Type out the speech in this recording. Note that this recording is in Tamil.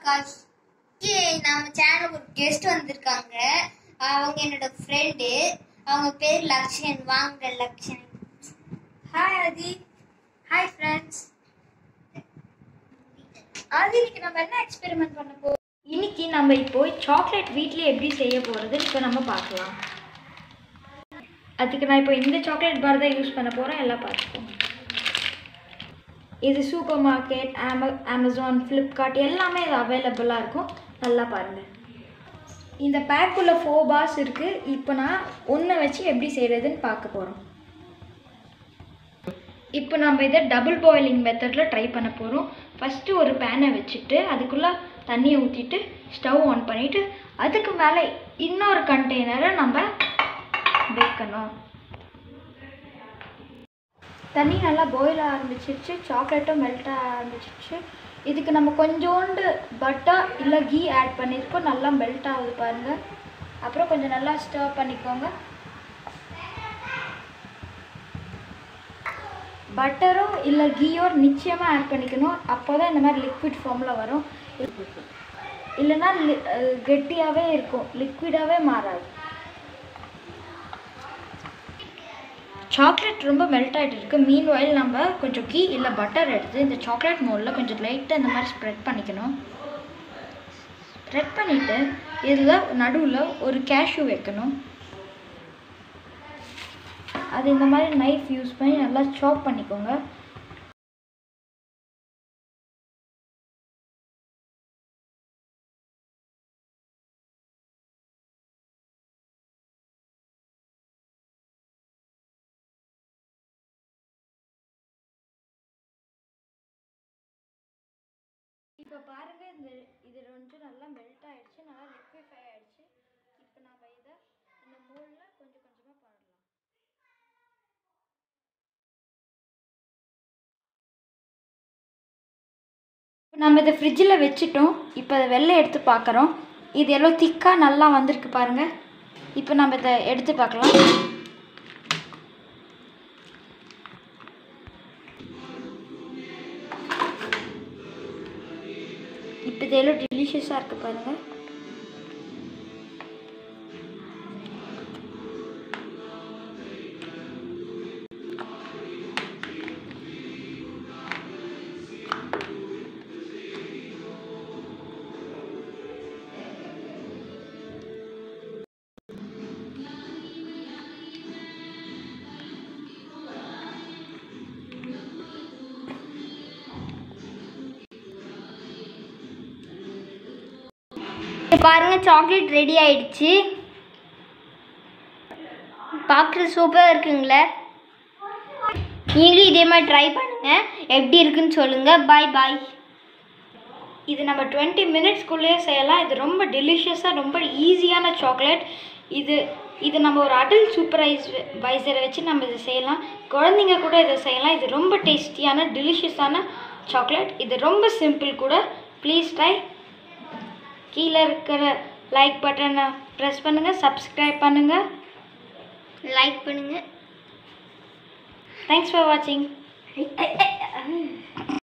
ஆகாஷ் நம்ம சேனலுக்கு ஒரு கெஸ்ட் வந்திருக்காங்க அவங்க என்னோட ஃப்ரெண்டு அவங்க பேர் லக்ஷன் வாங்க Lakshan hi Aadhi hi friends Aadhi இன்னைக்கு நம்ம என்ன எக்ஸ்பெரிமெண்ட் பண்ண போறோம் இன்னைக்கு நம்ம இப்போ சாக்லேட் வீட்லயே எப்படி செய்ய போறது இப்போ நம்ம பார்க்கலாம் அதுக்கு நான் இப்போ இந்த சாக்லேட் பார் தான் யூஸ் பண்ண போறேன் எல்லாம் பார்த்துக்கோங்க இது சூப்பர் மார்க்கெட் ஆம அமேசான் ஃப்ளிப்கார்ட் எல்லாமே இது அவைலபிளாக இருக்கும் நல்லா பாருங்கள் இந்த பேக்குள்ள ஃபோர் பார்ஸ் இருக்குது இப்போ நான் ஒன்றை வச்சு எப்படி செய்கிறதுன்னு பார்க்க போகிறோம் இப்போ நம்ம இதை டபுள் பாயிலிங் மெத்தடில் ட்ரை பண்ண போகிறோம் ஃபஸ்ட்டு ஒரு பேனை வச்சுட்டு அதுக்குள்ளே தண்ணியை ஊற்றிட்டு ஸ்டவ் ஆன் பண்ணிவிட்டு அதுக்கு மேலே இன்னொரு கண்டெய்னரை நம்ம வைக்கணும் தண்ணி நல்லா பாயில் ஆரம்பிச்சிருச்சு சாக்லேட்டும் மெல்ட் ஆரம்பிச்சிருச்சு இதுக்கு நம்ம கொஞ்சோண்டு பட்டர் இல்லை கீ ஆட் பண்ணியிருக்கோம் நல்லா மெல்ட் ஆகுது பாருங்கள் அப்புறம் கொஞ்சம் நல்லா ஸ்டர் பண்ணிக்கோங்க பட்டரோ இல்லை கீயோ நிச்சயமாக ஆட் பண்ணிக்கணும் அப்போ தான் இந்த மாதிரி லிக்விட் ஃபார்மில் வரும் இல்லைன்னா லி கெட்டியாகவே இருக்கும் லிக்விடாகவே மாறாது சாக்லேட் ரொம்ப மெல்ட் ஆகிட்டு இருக்கு மீன் வாயில் நம்ம கொஞ்சம் கீ இல்லை பட்டர் எடுத்து இந்த சாக்லேட் மோலில் கொஞ்சம் லைட்டாக இந்த மாதிரி ஸ்ப்ரெட் பண்ணிக்கணும் ஸ்ப்ரெட் பண்ணிவிட்டு இதில் நடுவில் ஒரு கேஷ்யூ வைக்கணும் அது இந்த மாதிரி நைஃப் யூஸ் பண்ணி நல்லா சாப் பண்ணிக்கோங்க இப்போ பாருங்க இந்த இது கொஞ்சம் நல்லா மெல்ட் ஆயிடுச்சு நல்லா லிக்விஃபை ஆயிடுச்சு இப்போ நாம இதை இந்த மோல்டில் கொஞ்சம் கொஞ்சமாக பண்ணலாம் நம்ம இதை ஃப்ரிட்ஜில் வச்சுட்டோம் இப்போ அதை வெளில எடுத்து பார்க்குறோம் இது எவ்வளோ திக்காக நல்லா வந்திருக்கு பாருங்கள் இப்போ நம்ம இதை எடுத்து பார்க்கலாம் இப்போ இது எவ்வளோ டெலிஷியஸாக இருக்குது பாருங்கள் பாருங்க சாக்லேட் ரெடி ஆயிடுச்சு பார்க்குறது சூப்பராக இருக்குங்களே நீங்களும் இதே மாதிரி ட்ரை பண்ணுங்க எப்படி இருக்குன்னு சொல்லுங்க பாய் பாய் இது நம்ம டுவெண்ட்டி மினிட்ஸ்க்குள்ளேயே செய்யலாம் இது ரொம்ப டெலிஷியஸாக ரொம்ப ஈஸியான சாக்லேட் இது இது நம்ம ஒரு அடல்ட் சூப்பரைஸ் வைசரை வச்சு நம்ம இதை செய்யலாம் குழந்தைங்க கூட இதை செய்யலாம் இது ரொம்ப டேஸ்டியான டெலிஷியஸான சாக்லேட் இது ரொம்ப சிம்பிள் கூட ப்ளீஸ் ட்ரை கீழே இருக்கிற லைக் பட்டனை ப்ரெஸ் பண்ணுங்கள் சப்ஸ்கிரைப் பண்ணுங்கள் லைக் பண்ணுங்க தேங்க்ஸ் ஃபார் வாட்சிங்